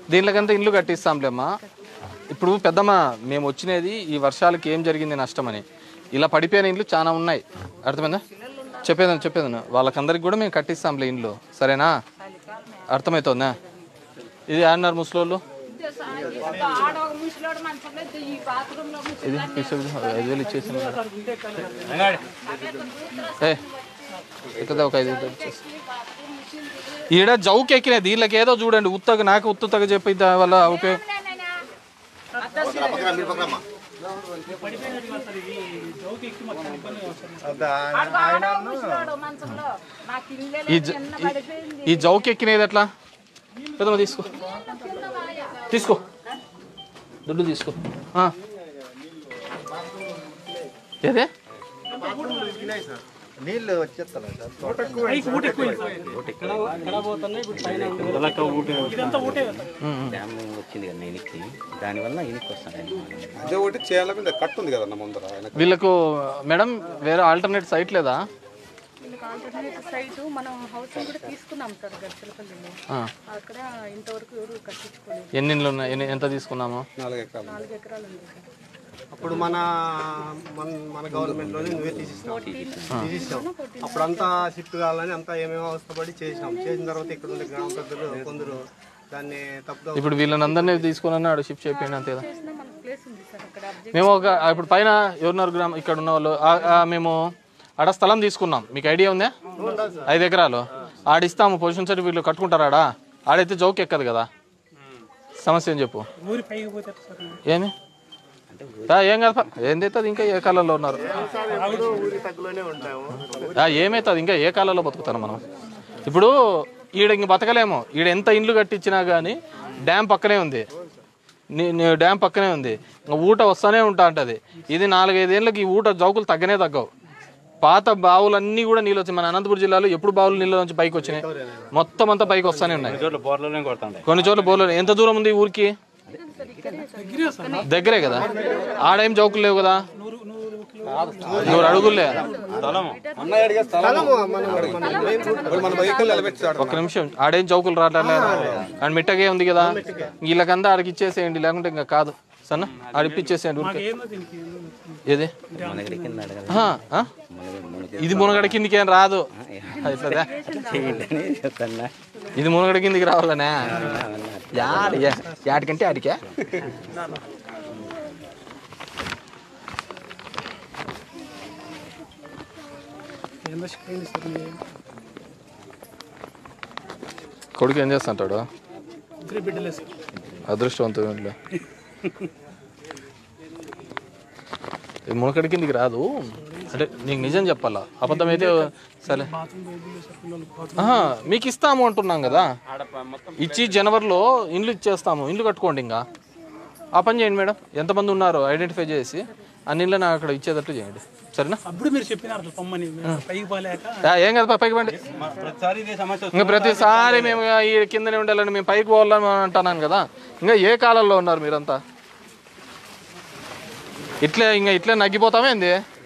దీనికంతా ఇల్లు కట్టిస్తాంలేమ్మా ఇప్పుడు పెద్దమ్మ మేము వచ్చినది ఈ వర్షాలకి ఏం జరిగింది నష్టమని ఇలా పడిపోయిన ఇండ్లు చాలా ఉన్నాయి అర్థమైందా చెప్పేదాన్ని చెప్పేదాన్ని వాళ్ళకందరికి కూడా మేము కట్టిస్తాంలే ఇండ్లు సరేనా అర్థమవుతుందా ఇది ఆడినారు ముసలోళ్ళు ఆడ ఒక ముసలోడు మంచంలో ఈ బాత్రూమ్ లో ఇది తీసుకో ఐదు వేలు ఇచ్చేసి ఏ ఇక్కడ ఒక ఐదు వేలు ఇచ్చేసి ఈడ జౌకి ఎక్కినాయి దీనికి ఏదో చూడండి ఉత్తగా నాకు ఉత్తగా చెప్పి దా- వల్ల ఉపయోగం ముసలోడు మంచంలో నాకు ఇల్లే ఈ జ- ఈ- ఈ జౌకి ఎక్కినది ఎట్లా పెద్దమ్మ తీసుకో తీసుకో దుడ్డు తీసుకో ఆ. ఏదే నీళ్ళు వచ్చేస్తాను సార్ డ్యామ్ వచ్చింది కదా ఇనికి దానివల్ల ఇనికి వస్తాను అదే ఒకటి చేయాల మీద కట్టు ఉంది కదన్న ముందర ఆయన వీళ్ళకు మేడం వేరే ఆల్టర్నేట్ సైట్ లేదా వీళ్ళకి ఆల్టర్నేట్ సైట్ మనం హౌస్ కూడా తీసుకున్నాం సార్ గడిచిలపల్లిలో ఆ. అక్కడ ఇంతవరకు ఎవరు కట్టించుకోలేదు ఎన్ని ఇండ్లు ఉన్నాయి ఎన్ని ఎంత తీసుకున్నాము నాలుగు ఎకరాలు నాలుగు ఎకరాలు ఉంది సార్ అప్పుడు మన మన మన గవర్నమెంట్ లోనే నువ్వే తీసిస్తావు తీసిస్తాం అప్పుడంతా షిఫ్ట్ కావాలని అంతా ఏమేమో అవస్థపడి చేసినాం చేసిన తర్వాత ఇక్కడ ఉండే గ్రామ పెద్దలు కొందరు దాన్ని తప్పుదో ఇప్పుడు వీళ్ళని అందరినీ తీసుకుని ఆడ షిఫ్ట్ చేయకపోయినా అంతే కదా చేసినా మనకు ప్లేస్ ఉంది సార్ అక్కడ అబ్జెక్ట్ మేము ఒక ఇప్పుడు పైన ఎవరున్నారు గ్రామం ఇక్కడ ఉన్న వాళ్ళు ఆ- ఆ మేము ఆడ స్థలం తీసుకున్నాం మీకు ఐడియా ఉందా ఐదు ఎకరాలు ఆడిస్తాము పొజిషన్ సైడ్ వీళ్ళు కట్టుకుంటారా ఆడ ఆడైతే జౌక్ ఎక్కదు కదా సమస్య ఏం చెప్పు ఊరి పైకి పోతే సార్ ఏమి ఆ, ఏం కాదు పా. ఏందైతుంది ఇంకా ఏ కాలంలో ఉన్నారు ఆ, ఏమవుతుంది ఇంకా ఏ కాలంలో బతుకుతాను మనం ఇప్పుడు ఈడ ఇంక బతకలేము ఈడ ఎంత ఇండ్లు కట్టించినా కానీ డ్యామ్ పక్కనే ఉంది నీ- నీ డ్యామ్ పక్కనే ఉంది ఇంకా ఊట వస్తానే ఉంటా అంటది ఇది నాలుగైదేళ్ళకి ఈ ఊట జౌకులు తగ్గనే తగ్గవు పాత బావులన్నీ కూడా నీళ్ళు వచ్చాయి మన అనంతపురం జిల్లాలో ఎప్పుడు బావులు నీళ్ళ నుంచి పైకి వచ్చినాయి మొత్తం అంతా పైకి వస్తానే ఉన్నాయి బోర్లోనే కొడతాండే కొన్ని చోట్ల బోర్లు ఎంత దూరం ఉంది ఈ ఊరికి దగ్గరే కదా ఆడేం చౌకులు లేవు కదా నూరు అడుగులే ఇప్పుడు మన వెహికల్ నిలబెట్టాడు ఒక్క నిమిషం ఆడేం చౌకులు రావట్లేదు అండ్ మిట్టగే ఉంది కదా వీళ్ళకంతా ఆడికి ఇచ్చేసేయండి లేకుంటే ఇంకా కాదు సన్న ఆడిపిచ్చేసేయండి ఊరికే ఏందో దీనికి ఏందో ఏది మునగడి కింద అడగదు ఆహా, ఆ? మునగడి మునగడి ఇది మునగడ కిందికి ఏం రాదు ఇట్లదా? చేయండి అని చెప్తాను ఇది మునగడ కిందికి రావాలనే యాడ యాడికంటే ఆడికే ఏందో చెప్పండి సార్ మీరు. కొడుకు ఏం చేస్తుంటాడు ఇద్దరు బిడ్డలే సార్ అదృష్టవంతుడు ఇది మునకడి కిందికి రాదు అంటే నీకు నిజం చెప్పాలా అబద్ధం అయితే సరే బాత్రూమ్ పోయి సార్ పిల్లలు బాత్రూమ్ ఆహా, మీకు ఇస్తాము అంటున్నాం కదా ఇచ్చి జనవరిలో ఇండ్లు ఇచ్చేస్తాము ఇండ్లు కట్టుకోండి ఇంకా ఆ పని చేయండి మేడం ఎంతమంది ఉన్నారో ఐడెంటిఫై చేసి అన్ని ఇళ్ళని అక్కడ ఇచ్చేటట్టు చేయండి సరేనా అప్పుడు మీరు చెప్పినారు అట్లా పొమ్మని పైకి పోలేక ఆ, ఏం కదా పైకి పండి ప్రతిసారి ఇదే సమస్య ఇంకా ప్రతిసారి మేము ఈ కిందనే ఉండాలని మేము పైకి పోవాలని అంటున్నాను కదా ఇంకా ఏ కాలంలో ఉన్నారు మీరంతా ఇట్లే ఇంకా ఇట్లే నగ్గిపోతామే ఏంది